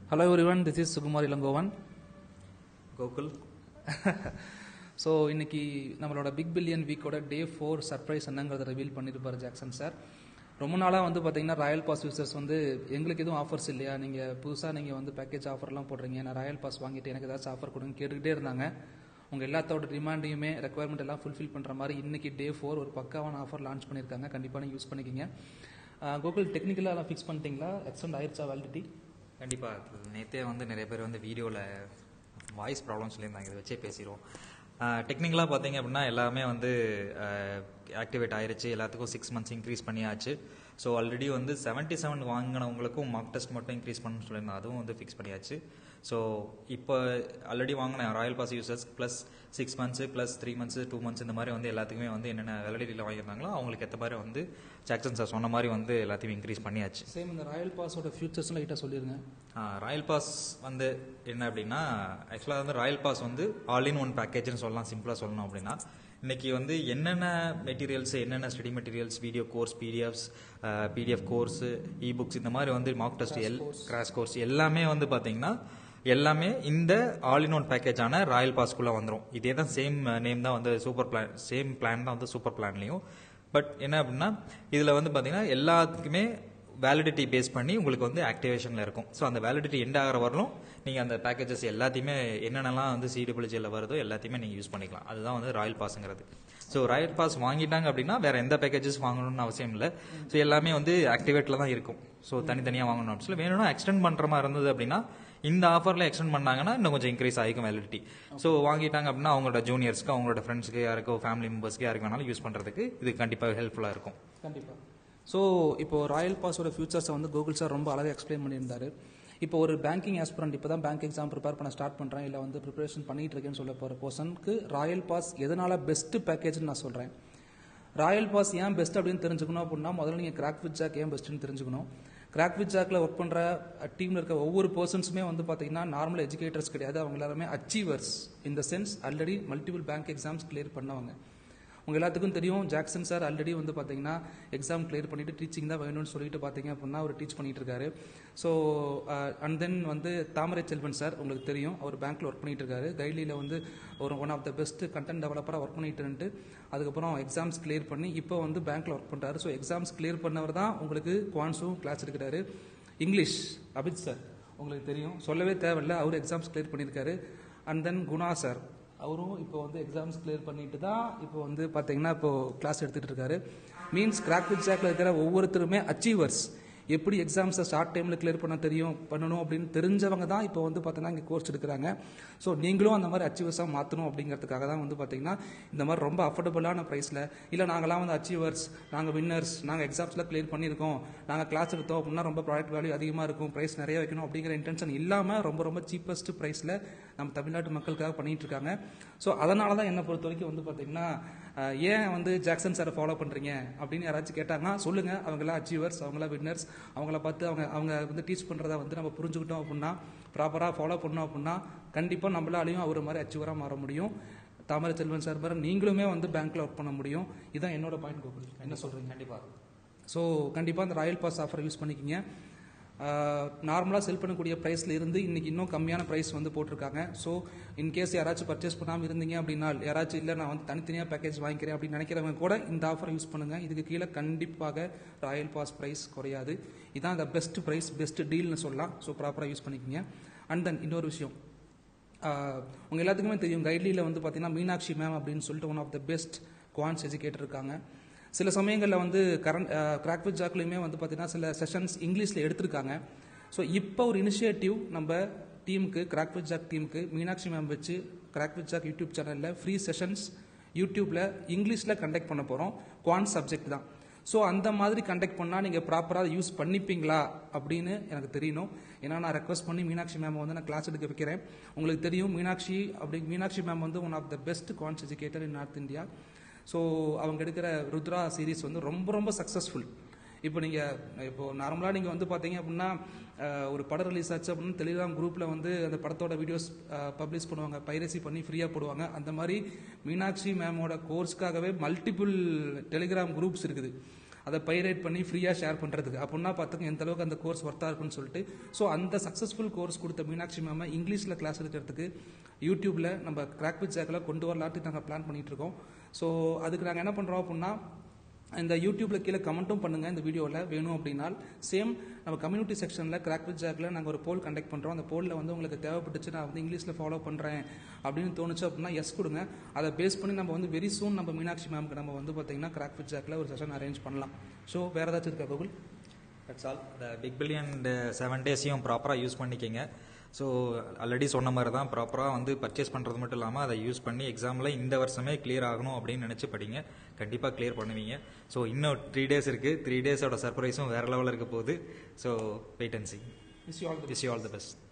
Hello everyone, this is Sukumar Ilangovan. Gokul so இன்னைக்கு நம்மளோட big billion வீக்கோட டே ஃபோர் சர்ப்ரைஸ் என்னங்கிறத ரிவீல் பண்ணியிருப்பார் ஜாக்சன் சார் ரொம்ப நாளாக வந்து பார்த்தீங்கன்னா ராயல் பாஸ் யூசர்ஸ் வந்து எங்களுக்கு எதுவும் ஆஃபர்ஸ் இல்லையா நீங்கள் புதுசாக நீங்கள் வந்து பேக்கேஜ் ஆஃபர்லாம் போடுறீங்க நான் ராயல் பாஸ் வாங்கிட்டு எனக்கு ஏதாச்சும் ஆஃபர் கொடுங்க கேட்டுக்கிட்டே இருந்தாங்க உங்கள் எல்லாத்தோட டிமாண்டையுமே ரெக்குவயர்மெண்ட் எல்லாம் ஃபுல்ஃபில் பண்ணுற மாதிரி இன்னைக்கு டே ஃபோர் ஒரு பக்காவான ஆஃபர் லான்ச் பண்ணியிருக்காங்க கண்டிப்பாக நீங்கள் யூஸ் பண்ணிக்கிங்க கூகுள் டெக்னிக்கலாக எல்லாம் ஃபிக்ஸ் பண்ணிட்டீங்களா எக்ஸ்டெண்ட் ஆயிடுச்சா வேலிடிட்டி கண்டிப்பாக நேற்றே வந்து நிறைய பேர் வந்து வீடியோவில் வாய்ஸ் ப்ராப்ளம் சொல்லியிருந்தாங்க இதை வச்சே பேசிடுவோம் டெக்னிக்கலாக பார்த்தீங்க அப்படின்னா எல்லாமே வந்து ஆக்டிவேட் ஆயிருச்சு எல்லாத்துக்கும் சிக்ஸ் மந்த்ஸ் இன்க்ரீஸ் பண்ணியாச்சு ஸோ ஆல்ரெடி வந்து செவன்ட்டி செவன் வாங்கினவங்களுக்கும் மார்க் டெஸ்ட் மட்டும் இன்க்ரீஸ் பண்ணணும்னு சொல்லியிருந்தோம் அதுவும் வந்து ஃபிக்ஸ் பண்ணியாச்சு ஸோ இப்போ ஆல்ரெடி வாங்கின royal pass users plus six months plus three months two months இந்த மாதிரி வந்து எல்லாத்துக்குமே வந்து என்னென்ன வெலடிட்டியில் வாங்கியிருந்தாங்களோ அவங்களுக்கு ஏற்ற மாதிரி வந்து ஜாக்சன் சார் சொன்ன மாதிரி வந்து எல்லாத்தையும் இன்க்ரீஸ் பண்ணியாச்சு சேம் இந்த ராயல் பாஸோட ஃபியூச்சர்ஸ்லாம் லைட்டாக சொல்லிடுங்க ராயல் பாஸ் வந்து என்ன அப்படின்னா ஆக்சுவலாக வந்து ராயல் பாஸ் வந்து ஆல் இன் ஒன் பேக்கேஜ்னு சொல்லலாம் சிம்பிளாக சொல்லணும் அப்படின்னா இன்னைக்கு வந்து என்னென்ன மெட்டீரியல்ஸ் என்னென்ன study materials video course PDFs PDF course e books இந்த மாதிரி வந்து mark test L crash course எல்லாமே வந்து பார்த்தீங்கன்னா எல்லாமே இந்த ஆல் இன் ஒன் பேக்கேஜான ராயல் பாஸ்க்குள்ளே வந்துடும் இதே தான் சேம் நேம் தான் வந்து சூப்பர் பிளான் சேம் பிளான் தான் வந்து சூப்பர் பிளான்லையும் பட் என்ன அப்படின்னா இதில் வந்து பார்த்தீங்கன்னா எல்லாத்துக்குமே வேலிடிட்டி பேஸ் பண்ணி உங்களுக்கு வந்து ஆக்டிவேஷனில் இருக்கும் ஸோ அந்த வேலிடிட்டி எண்ட் ஆகிற வரலும் நீங்கள் அந்த பேக்கேஜஸ் எல்லாத்தையுமே என்னென்னலாம் வந்து சிடபிள்யூஜியில் வருதோ எல்லாத்தையுமே நீங்கள் யூஸ் பண்ணிக்கலாம் அதுதான் வந்து ராயல் பாஸுங்கிறது ஸோ ராயல் பாஸ் வாங்கிட்டாங்க அப்படின்னா வேற எந்த பேக்கேஜஸ் வாங்கணும்னு அவசியம் இல்லை ஸோ எல்லாமே வந்து ஆக்டிவேட்டில் தான் இருக்கும் ஸோ தனித்தனியாக வாங்கணும் அப்படின்னு சொல்லி வேணும்னா எக்ஸ்டெண்ட் பண்ணுற மாதிரி இருந்தது அப்படின்னா இந்த ஆஃபரில் எக்ஸ்டெண்ட் பண்ணாங்கன்னா இன்னும் கொஞ்சம் இன்க்ரீஸ் ஆகிக்கும் வேலிடிட்டி ஸோ வாங்கிட்டாங்க அப்படின்னா அவங்களோட ஜூனியர்ஸ்க்கு அவங்களோட ஃப்ரெண்ட்ஸ்க்கு யாருக்கோ ஃபேமிலி மெம்பர்ஸ்க்கு யாருக்கு வேணாலும் யூஸ் பண்ணுறதுக்கு இது கண்டிப்பாக ஹெல்ப்ஃபுல்லாக இருக்கும் கண்டிப்பாக ஸோ இப்போ ராயல் பாஸோட ஃபியூச்சர்ஸை வந்து கூகுள் சார் ரொம்ப அழகாக எக்ஸ்பிளைன் பண்ணியிருந்தாரு இப்போ ஒரு பேங்கிங் ஆஸ்பிரண்ட் இப்போ தான் பேங்க் எக்ஸாம் ப்ரிப்பேர் பண்ண ஸ்டார்ட் பண்ணுறேன் இல்லை வந்து ப்ரிப்பரேஷன் பண்ணிட்டு இருக்கேன்னு சொல்ல போகிற பர்சனுக்கு ராயல் பாஸ் எதனால பெஸ்ட் பேக்கேஜ்னு நான் சொல்கிறேன் ராயல் பாஸ் ஏன் பெஸ்ட் அப்படின்னு தெரிஞ்சுக்கணும் அப்படின்னா முதல்ல நீங்கள் கிராக் வித் ஜாக் ஏன் பெஸ்ட்னு தெரிஞ்சுக்கணும் கிராக் வித் ஜாக்கில் ஒர்க் பண்ணுற டீமில் இருக்க ஒவ்வொரு பர்சன்ஸுமே வந்து பார்த்தீங்கன்னா நார்மல் எஜுகேட்டர்ஸ் கிடையாது அவங்க எல்லாருமே அச்சீவர்ஸ் இந்த sense already multiple bank exams clear பண்ணவங்க உங்க எல்லாத்துக்கும் தெரியும் ஜாக்சன் சார் ஆல்ரெடி வந்து பார்த்தீங்கன்னா எக்ஸாம் கிளியர் பண்ணிட்டு டீச்சிங் தான் வேணும்னு சொல்லிட்டு பார்த்தீங்க அப்படின்னா அவர் டீச் பண்ணிட்டு இருக்காரு ஸோ அண்ட் தென் வந்து தாமரை செல்வன் சார் உங்களுக்கு தெரியும் அவர் பேங்க்ல ஒர்க் பண்ணிட்டு இருக்காரு கைட்லியில் வந்து ஒரு one of the best content டெவலப்பராக ஒர்க் பண்ணிட்டு இருந்துட்டு அதுக்கப்புறம் எக்ஸாம்ஸ் கிளியர் பண்ணி இப்போ வந்து பேங்க்ல ஒர்க் பண்றாரு ஸோ எக்ஸாம்ஸ் கிளியர் பண்ணவர் தான் உங்களுக்கு குவான்ஸும் கிளாஸ் எடுக்கிறாரு இங்கிலீஷ் அபித் சார் உங்களுக்கு தெரியும் சொல்லவே தேவையில்ல அவர் எக்ஸாம்ஸ் கிளியர் பண்ணியிருக்காரு அண்ட் தென் குணா சார் அவரும் இப்போ வந்து எக்ஸாம்ஸ் கிளியர் பண்ணிட்டு தான் இப்போ வந்து பார்த்தீங்கன்னா இப்போ கிளாஸ் எடுத்துட்டு இருக்காரு மீன்ஸ் கிராக் வித் ஜாக்ல இருக்கிற ஒவ்வொருத்தருமே அச்சீவர்ஸ் எப்படி எக்ஸாம்ஸை ஷார்ட் டைமில் கிளியர் பண்ண தெரியும் பண்ணணும் அப்படின்னு தெரிஞ்சவங்க தான் இப்போ வந்து பார்த்தீங்கன்னா இங்கே கோர்ஸ் எடுக்கிறாங்க ஸோ நீங்களும் அந்த மாதிரி அச்சீவர்ஸாக மாற்றணும் அப்படிங்கிறதுக்காக தான் வந்து பார்த்தீங்கன்னா இந்த மாதிரி ரொம்ப அஃபோர்டபுளான ப்ரைஸில் இல்லை நாங்களாம் வந்து அச்சீவர்ஸ் நாங்கள் வின்னர்ஸ் நாங்கள் எக்ஸாம்ஸில் கிளியர் பண்ணியிருக்கோம் நாங்கள் கிளாஸ் எடுத்தோம் அப்படின்னா ரொம்ப ப்ராடக்ட் வேல்யூ அதிகமாக இருக்கும் ப்ரைஸ் நிறைய வைக்கணும் அப்படிங்கிற இன்டென்ஷன் இல்லாமல் ரொம்ப ரொம்ப சீப்பஸ்ட் ப்ரைஸில் நம்ம தமிழ்நாட்டு மக்களுக்காக பண்ணிட்டு இருக்காங்க ஸோ அதனால தான் என்னை பொறுத்த வரைக்கும் வந்து பார்த்தீங்கன்னா அஹ், ஏன் வந்து ஜாக்சன் சாரை ஃபாலோ பண்ணுறீங்க அப்படின்னு யாராச்சும் கேட்டாங்கன்னா சொல்லுங்க அவங்களாம் அச்சீவர்ஸ் அவங்களாம் வின்னர்ஸ் அவங்கள பார்த்து அவங்க அவங்க வந்து டீச் பண்ணுறத வந்து நம்ம புரிஞ்சுக்கிட்டோம் அப்படின்னா ப்ராப்பராக ஃபாலோ பண்ணோம் அப்படின்னா கண்டிப்பாக நம்மளாலையும் அவர் மாதிரி அச்சீவராக மாற முடியும் தாமரை செல்வன் சார் மாதிரி நீங்களுமே வந்து பேங்க்ல ஒர்க் பண்ண முடியும் இதுதான் என்னோட பாயிண்ட் கோகுல் என்ன சொல்றீங்க கண்டிப்பாக ஸோ கண்டிப்பாக அந்த ராயல் பாஸ் ஆஃபர் யூஸ் பண்ணிக்கிங்க நார்மலாக செல் பண்ணக்கூடிய ப்ரைஸில் இருந்து இன்னைக்கு இன்னும் கம்மியான ப்ரைஸ் வந்து போட்டிருக்காங்க ஸோ இன்கேஸ் யாராச்சும் பர்ச்சேஸ் பண்ணாமல் இருந்தீங்க அப்படின்னா யாராச்சும் இல்லை நான் வந்து தனித்தனியாக பேக்கேஜ் வாங்கிக்கிறேன் அப்படின்னு நினைக்கிறவங்க கூட இந்த ஆஃபர் யூஸ் பண்ணுங்க இதுக்கு கீழே கண்டிப்பாக ராயல் பாஸ் ப்ரைஸ் குறையாது இதான் அந்த பெஸ்ட் ப்ரைஸ் பெஸ்ட் டீல்னு சொல்லலாம் ஸோ ப்ராப்பராக யூஸ் பண்ணிக்கிங்க அண்ட் தென் இன்னொரு விஷயம் ஆஹ் உங்க எல்லாத்துக்குமே தெரியும் கைட்லியில் வந்து பார்த்தீங்கன்னா மீனாட்சி மேம் அப்படின்னு சொல்லிட்டு one of the best quants educator இருக்காங்க சில சமயங்களில் வந்து கரண்ட் கிராக் வித் ஜாக்லையுமே வந்து பார்த்தீங்கன்னா சில செஷன்ஸ் இங்கிலீஷில் எடுத்திருக்காங்க ஸோ இப்போ ஒரு இனிஷியேட்டிவ் நம்ம டீமுக்கு கிராக் வித் ஜாக் டீமுக்கு மீனாட்சி மேம் வச்சு கிராக் வித் ஜாக் யூடியூப் சேனலில் ஃப்ரீ செஷன்ஸ் யூடியூப்ல இங்கிலீஷில் கண்டக்ட் பண்ண போகிறோம் குவான்ட் சப்ஜெக்ட் தான் ஸோ அந்த மாதிரி கண்டக்ட் பண்ணால் நீங்கள் ப்ராப்பராக யூஸ் பண்ணிப்பீங்களா அப்படின்னு எனக்கு தெரியணும் ஏன்னா நான் ரெக்வஸ்ட் பண்ணி மீனாட்சி மேம் வந்து நான் கிளாஸ் எடுக்க வைக்கிறேன் உங்களுக்கு தெரியும் மீனாட்சி அப்படி மீனாட்சி மேம் வந்து one of the best quants educator in North India so அவங்க எடுக்கிற ருத்ரா சீரிஸ் வந்து ரொம்ப ரொம்ப சக்ஸஸ்ஃபுல் இப்போ நீங்கள் இப்போ நார்மலாக நீங்கள் வந்து பார்த்தீங்க அப்படின்னா அஹ், ஒரு படம் ரிலீஸ் ஆச்சு அப்படின்னு டெலிகிராம் குரூப்பில் வந்து அந்த படத்தோட வீடியோஸ் பப்ளிஷ் பண்ணுவாங்க பைரசி பண்ணி ஃப்ரீயாக போடுவாங்க அந்த மாதிரி மீனாட்சி மேமோட கோர்ஸ்க்காகவே மல்டிபிள் டெலிகிராம் குரூப்ஸ் இருக்குது அதை பைரேட் பண்ணி ஃப்ரீயாக ஷேர் பண்ணுறதுக்கு அப்படின்னா பார்த்துங்க எந்த அளவுக்கு அந்த கோர்ஸ் ஒர்த்தாக இருக்குன்னு சொல்லிட்டு ஸோ அந்த சக்ஸஸ்ஃபுல் கோர்ஸ் கொடுத்த மீனாட்சி மேம் இங்கிலீஷில் கிளாஸ் எடுக்கிறதுக்கு யூடியூப்பில் நம்ம கிராக் வித் ஜாக்கில் கொண்டு வரலாட்டு நாங்கள் பிளான் பண்ணிட்டு இருக்கோம் ஸோ அதுக்கு நாங்கள் என்ன பண்ணுறோம் அப்படின்னா இந்த யூடியூப்ல கீழே கமெண்ட்டும் பண்ணுங்க இந்த வீடியோவில் வேணும் அப்படின்னா சேம் நம்ம கம்யூனிட்டி செக்ஷனில் கிராக் வித் ஜாக்ல நாங்கள் ஒரு போல் கண்டக்ட் பண்ணுறோம் அந்த போலில் வந்து உங்களுக்கு தேவைப்பட்டுச்சு நான் வந்து இங்கிலீஷில் ஃபாலோ பண்ணுறேன் அப்படின்னு தோணுச்சு அப்படின்னா எஸ் கொடுங்க அதை பேஸ் பண்ணி நம்ம வந்து வெரி சூன் நம்ம மீனாட்சி மேம்க்கு நம்ம வந்து பார்த்தீங்கன்னா கிராக் வித் ஜாக்ல ஒரு செஷன் அரேஞ்ச் பண்ணலாம் ஸோ வேற ஏதாச்சும் இருக்கா கூகுள் தட்ஸ் ஆல் இந்த பிக் பில்லியன் செவன் டேஸையும் ப்ராப்பராக யூஸ் பண்ணிக்கிங்க ஸோ ஆல்ரெடி சொன்ன மாதிரி தான் ப்ராப்பராக வந்து பர்ச்சேஸ் பண்ணுறது மட்டும் இல்லாமல் அதை யூஸ் பண்ணி எக்ஸாமில் இந்த வருஷமே கிளியர் ஆகணும் அப்படின்னு நினச்சி படிங்க கண்டிப்பாக கிளியர் பண்ணுவீங்க ஸோ இன்னும் த்ரீ டேஸ் இருக்குது த்ரீ டேஸோட சர்ப்ரைஸும் வேறு லெவலில் இருக்க போகுது so wait and see is you all wish you all the best